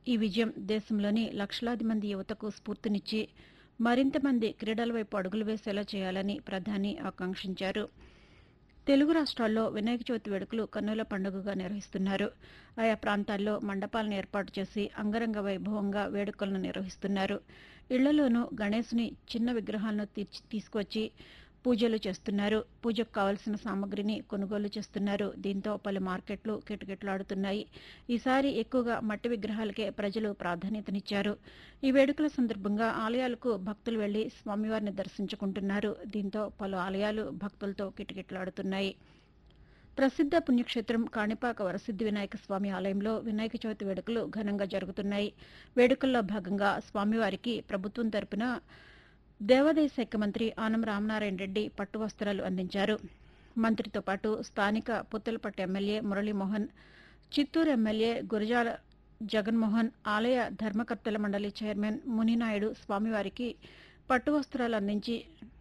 ఈ విజయం దేశంలోని లక్షలాది మంది యువతకు స్ఫూర్తినిచ్చి మరింత మంది క్రీడల వైపు అడుగులు వేసేలా చేయాలని ప్రధాని ఆకాంక్షించారు తెలుగు రాష్ట్రాల్లో వినాయక చవితి వేడుకలు కన్నుల పండుగగా నిర్వహిస్తున్నారు ఆయా ప్రాంతాల్లో మండపాలను ఏర్పాటు చేసి అంగరంగ వైభవంగా వేడుకలను నిర్వహిస్తున్నారు ఇళ్లలోనూ గణేశుని చిన్న విగ్రహాలను తీర్చి తీసుకొచ్చి పూజలు చేస్తున్నారు పూజకు కావలసిన సామగ్రిని కొనుగోలు చేస్తున్నారు దీంతో పలు మార్కెట్లు కిటకిటలాడుతున్నాయి ఈసారి ఎక్కువగా మట్టి విగ్రహాలకే ప్రజలు ప్రాధాన్యతనిచ్చారు ఈ వేడుకల సందర్భంగా ఆలయాలకు భక్తులు వెళ్లి స్వామివారిని దర్శించుకుంటున్నారు దీంతో పలు ఆలయాలు భక్తులతో కిటకిటలాడుతున్నాయి ప్రసిద్ధ పుణ్యక్షేత్రం కాణిపాక వరసిద్ధి వినాయక స్వామి ఆలయంలో వినాయక చవితి వేడుకలు ఘనంగా జరుగుతున్నాయి వేడుకల్లో భాగంగా స్వామివారికి ప్రభుత్వం తరపున దేవాదాయ శాఖ మంత్రి ఆనం రామనారాయణ రెడ్డి పట్టు వస్త్రాలు అందించారు మంత్రితో పాటు స్థానిక పుత్తలపట్టు ఎమ్మెల్యే మురళీమోహన్ చిత్తూరు ఎమ్మెల్యే గురజాల జగన్మోహన్ ఆలయ ధర్మకర్తల మండలి చైర్మన్ మునినాయుడు స్వామివారికి పట్టు వస్త్రాలు అందించి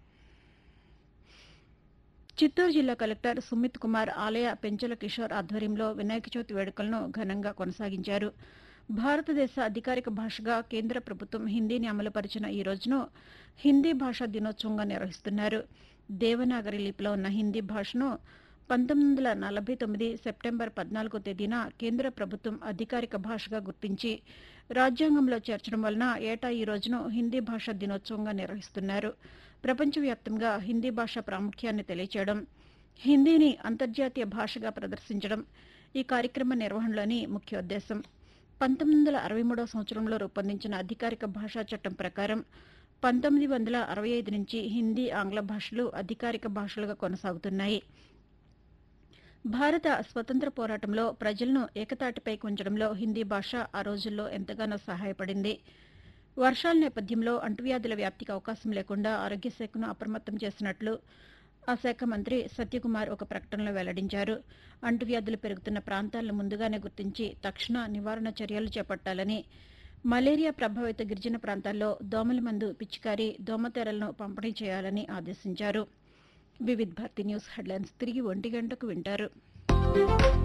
చిత్తూరు జిల్లా కలెక్టర్ సుమిత్ కుమార్ ఆలయ పెంచల కిషోర్ ఆధ్వర్యంలో వినాయక చవితి వేడుకలను ఘనంగా కొనసాగించారు భారతదేశ అధికారిక భాషగా కేంద్ర ప్రభుత్వం హిందీని అమలుపరిచిన ఈ రోజును హిందీ భాషా దినోత్సవంగా నిర్వహిస్తున్నారు దేవనాగరి లిపిలో ఉన్న హిందీ భాషను పంతొమ్మిది వందల నలభై తొమ్మిది సెప్టెంబర్ పద్నాలుగో తేదీన కేంద్ర ప్రభుత్వం అధికారిక భాషగా గుర్తించి రాజ్యాంగంలో చేర్చడం వలన ఏటా ఈ రోజును హిందీ భాషా దినోత్సవంగా నిర్వహిస్తున్నారు ప్రపంచవ్యాప్తంగా హిందీ భాష ప్రాముఖ్యాన్ని తెలియచేయడం హిందీని అంతర్జాతీయ భాషగా ప్రదర్శించడం ఈ కార్యక్రమ నిర్వహణలోని ముఖ్యోద్దేశం పంతొమ్మిది వందల అరవై మూడో సంవత్సరంలో రూపొందించిన అధికారిక భాషా చట్టం ప్రకారం పంతొమ్మిది వందల అరవై ఐదు నుంచి హిందీ ఆంగ్ల భాషలు అధికారిక భాషలుగా కొనసాగుతున్నాయి భారత స్వతంత్ర పోరాటంలో ప్రజలను ఏకతాటిపైకి ఉంచడంలో హిందీ భాష ఆ రోజుల్లో ఎంతగానో సహాయపడింది వర్షాల నేపథ్యంలో అంటువ్యాధుల వ్యాప్తికి అవకాశం లేకుండా ఆరోగ్య శాఖను అప్రమత్తం చేసినట్లు ఆ శాఖ మంత్రి సత్యకుమార్ ఒక ప్రకటనలో వెల్లడించారు అంటువ్యాధులు పెరుగుతున్న ప్రాంతాలను ముందుగానే గుర్తించి తక్షణ నివారణ చర్యలు చేపట్టాలని మలేరియా ప్రభావిత గిరిజన ప్రాంతాల్లో దోమల మందు పిచికారి దోమతెరలను పంపిణీ చేయాలని ఆదేశించారు వివిధ్ భారతి న్యూస్ హెడ్లైన్స్ తిరిగి ఒంటి గంటకు వింటారు